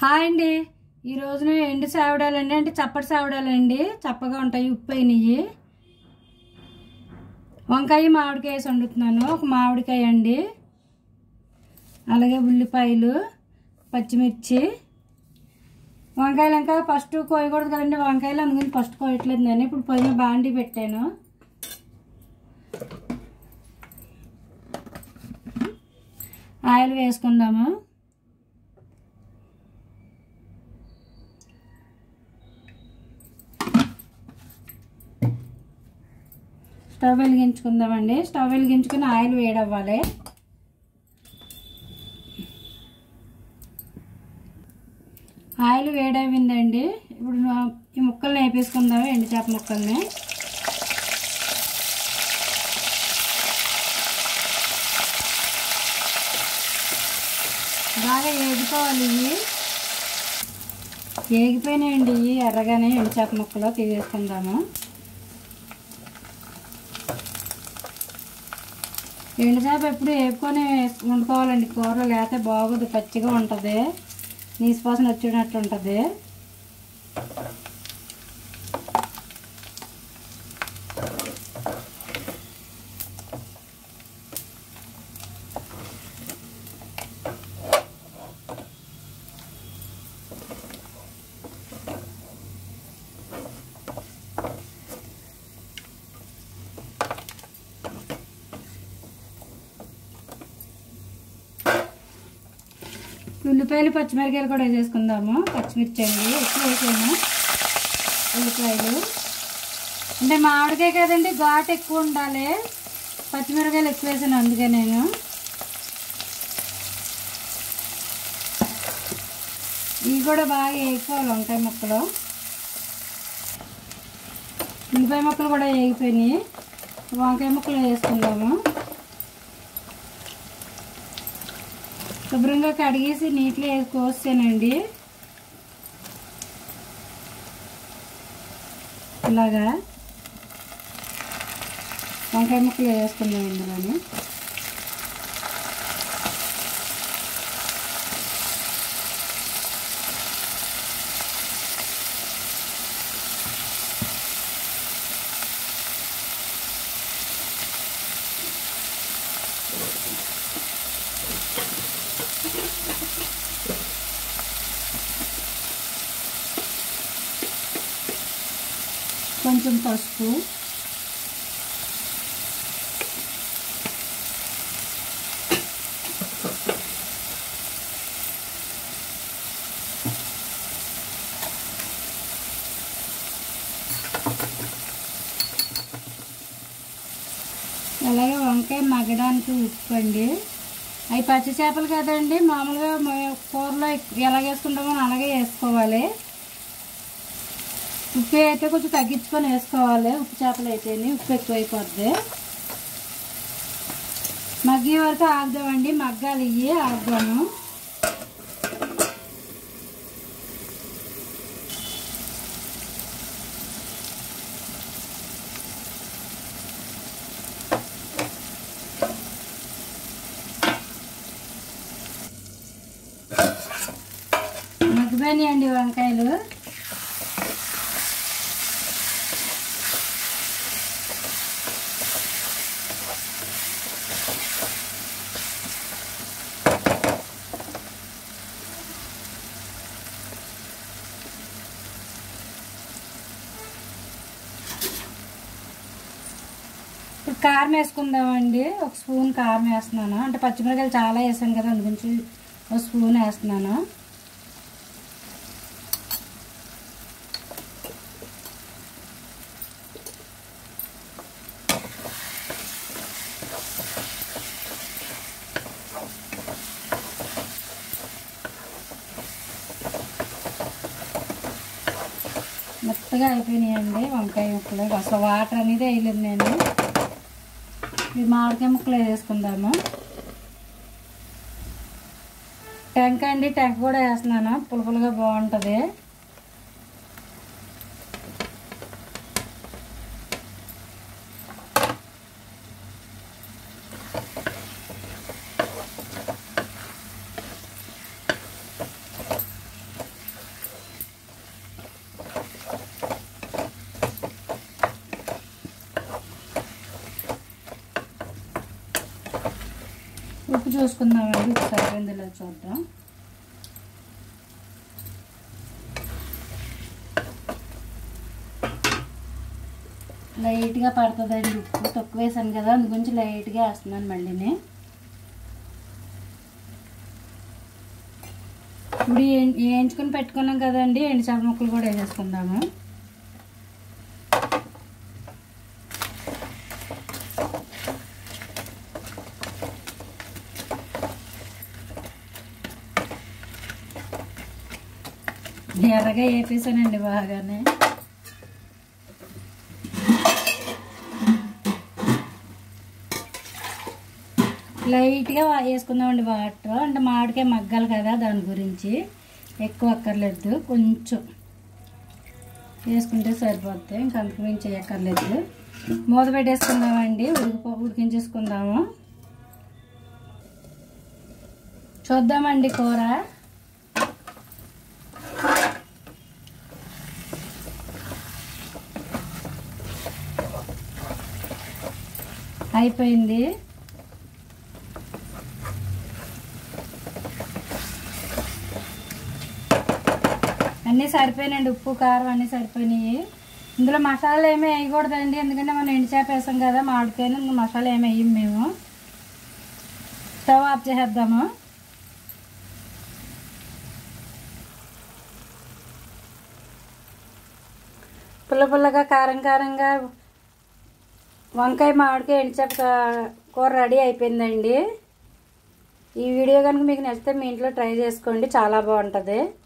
hi అండి ఈ రోజున ఎండు సావిడాలండి అంటే చప్పటి సావిడాలండి చప్పగా ఉంటాయి ఉప్పు అయినవి వంకాయ మామిడికాయ వేసి వండుతున్నాను ఒక మామిడికాయ అండి అలాగే ఉల్లిపాయలు పచ్చిమిర్చి వంకాయలు ఇంకా ఫస్ట్ కోయకూడదు కదండి వంకాయలు అందుకని ఫస్ట్ కోయట్లేదు నేను ఇప్పుడు పొయ్యి మీద బాండి పెట్టాను ఆయిల్ వేసుకుందాము స్టవ్ వెలిగించుకుందామండి స్టవ్ వెలిగించుకుని ఆయిల్ వేడవ్వాలి ఆయిల్ వేడైందండి ఇప్పుడు నా- ఈ ముక్కల్ని వేపేసుకుందాము ఎండు చేప ముక్కల్ని బాగా వేగిపోవాలి ఇవి వేగిపోయినాయండి ఇవి ఎర్రగానే ఎండు చేప ముక్కలు తీసేసుకుందాము ఎండు చేప ఎప్పుడు వేపుకొని వండుకోవాలండి కూర లేకపోతే బాగోదు పచ్చిగా ఉంటుంది నీసుపాసన వచ్చినట్టు ఉంటుంది ఉల్లిపాయలు పచ్చిమిరకాయలు కూడా వేసేసుకుందాము పచ్చిమిర్చి అండి ఎక్కువ వేసాను ఉల్లిపాయలు అంటే మామిడికాయ కదండి ఘాటు ఎక్కువ ఉండాలి పచ్చిమిరకాయలు ఎక్కువ వేసాను అందుకే నేను ఇవి కూడా బాగా వేసుకోవాలి వంకాయ ముక్కలు ఉల్లిపాయ ముక్కలు కూడా వేగిపోయినాయి వంకాయ ముక్కలు వేసుకుందాము శుభ్రంగా కడిగేసి నీటిలో వేసి కోసానండి ఇలాగా వంకాయ ముక్కలు వేసుకుందాం ఇందులోని కొంచెం పసుపు అలాగే వంకాయ మగ్గడానికి ఉప్పు అండి అవి పచ్చి చేపలు కదండి మామూలుగా మ- కూరలో ఎలా వేసుకుంటామో అలాగే వేసుకోవాలి ఉప్పు అయితే కొంచెం తగ్గించుకొని వేసుకోవాలి ఉప్పు చేపలు అయితేనే ఉప్పు ఎక్కువైపోద్ది మగ్గే వరకు ఆగుదామండి మగ్గాలి ఇవి ఆగుదాము మగ్గిపోయినాయండి వంకాయలు ఇప్పుడు కారం వేసుకుందామండి ఒక స్పూన్ కారం వేస్తున్నాను అంటే పచ్చిమిరకాయలు చాలా వేసాను కదా అందుగురించి ఒక స్పూన్ వేస్తున్నాను మెత్తగా అయిపోయినాయండి వంకాయ ముక్కలు అసలు వాటర్ అనేది వేయలేదు నేను ఈ మామిడికాయ ముక్కలు వేసుకుందాము టెంక అండి టెంక కూడా వేస్తున్నాను పులుపులుగా బాగుంటుంది చూసుకుందామండి ఉప్పు సరిపోయింది ఇలా చూద్దాం లైట్గా పడుతుందండి ఉప్పు తక్కువ వేసాను కదా అందు గురించి లైట్గా వేస్తున్నాను మళ్ళీని ఇప్పుడు ఏ- వేయించుకొని పెట్టుకున్నాం కదండి ఎండు చేప ముక్కలు కూడా వేసేసుకుందాము ఎర్రగా వేపేసానండి బాగానే లైట్గా వా- వేసుకుందామండి వాటర్ అంటే మామిడికాయ మగ్గాలి కదా దాని గురించి ఎక్కువ అక్కర్లేదు కొంచెం వేసుకుంటే సరిపోద్ది ఇంకా అంతకు మించి చేయక్కర్లేదు మూత పెట్టేసుకుందామండి ఉడికిపో ఉడికించేసుకుందాము చూద్దామండి కూర అయిపోయింది అన్నీ సరిపోయినాయండి ఉప్పు కారం అన్నీ సరిపోయినాయి ఇందులో మసాలా ఏమీ వేయకూడదండి ఎందుకంటే మనం ఎండు చేప వేసాం కదా మామిడికాయలు ఇంకా మసాలా ఏమి వేయం మేము స్టవ్ ఆఫ్ చేసేద్దాము పుల్ల పుల్లగా కారం కారంగా వంకాయ మామిడికాయ ఎండుచేప కూర రెడీ అయిపోయిందండి ఈ వీడియో కనుక మీకు నచ్చితే మీ ఇంట్లో ట్రై చేసుకోండి చాలా బాగుంటుంది